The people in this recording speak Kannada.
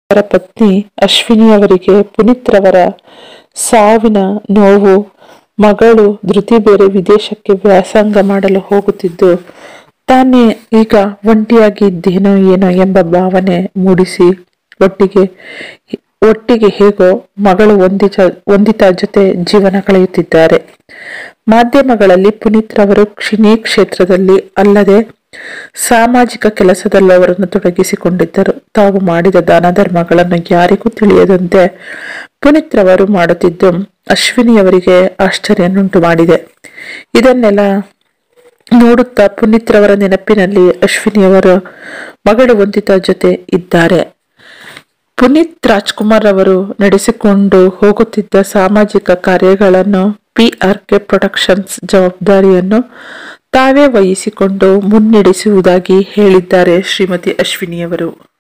ಅವರ ಪತ್ನಿ ಅಶ್ವಿನಿ ಅವರಿಗೆ ಪುನೀತ್ ರವರ ಸಾವಿನ ನೋವು ಮಗಳು ಧೃತಿ ಬೇರೆ ವಿದೇಶಕ್ಕೆ ವ್ಯಾಸಂಗ ಮಾಡಲು ಹೋಗುತ್ತಿದ್ದು ತಾನೇ ಈಗ ಒಂಟಿಯಾಗಿ ಇದ್ದೇನೋ ಏನೋ ಎಂಬ ಭಾವನೆ ಮೂಡಿಸಿ ಒಟ್ಟಿಗೆ ಒಟ್ಟಿಗೆ ಹೇಗೋ ಮಗಳು ಒಂದಿತ ಒಂದಿತ ಜೊತೆ ಜೀವನ ಕಳೆಯುತ್ತಿದ್ದಾರೆ ಮಾಧ್ಯಮಗಳಲ್ಲಿ ಪುನೀತ್ ರವರು ಕ್ಷಿಣಿ ಕ್ಷೇತ್ರದಲ್ಲಿ ಅಲ್ಲದೆ ಸಾಮಾಜಿಕ ಕೆಲಸದಲ್ಲೂ ಅವರನ್ನು ತೊಡಗಿಸಿಕೊಂಡಿದ್ದರು ತಾವು ಮಾಡಿದ ದಾನ ಧರ್ಮಗಳನ್ನು ಯಾರಿಗೂ ತಿಳಿಯದಂತೆ ಪುನೀತ್ ರವರು ಮಾಡುತ್ತಿದ್ದು ಅಶ್ವಿನಿಯವರಿಗೆ ಆಶ್ಚರ್ಯನ್ನುಂಟು ಮಾಡಿದೆ ಇದನ್ನೆಲ್ಲ ನೋಡುತ್ತಾ ಪುನೀತ್ ರವರ ನೆನಪಿನಲ್ಲಿ ಅಶ್ವಿನಿಯವರ ಮಗಳು ವಂದಿತಾ ಜೊತೆ ಇದ್ದಾರೆ ಪುನೀತ್ ರಾಜ್ಕುಮಾರ್ ಅವರು ನಡೆಸಿಕೊಂಡು ಹೋಗುತ್ತಿದ್ದ ಸಾಮಾಜಿಕ ಕಾರ್ಯಗಳನ್ನು ಪಿ ಆರ್ ಕೆ ಪ್ರೊಡಕ್ಷನ್ಸ್ ಜವಾಬ್ದಾರಿಯನ್ನು ತಾವೇ ವಹಿಸಿಕೊಂಡು ಮುನ್ನಡೆಸುವುದಾಗಿ ಹೇಳಿದ್ದಾರೆ ಶ್ರೀಮತಿ ಅಶ್ವಿನಿಯವರು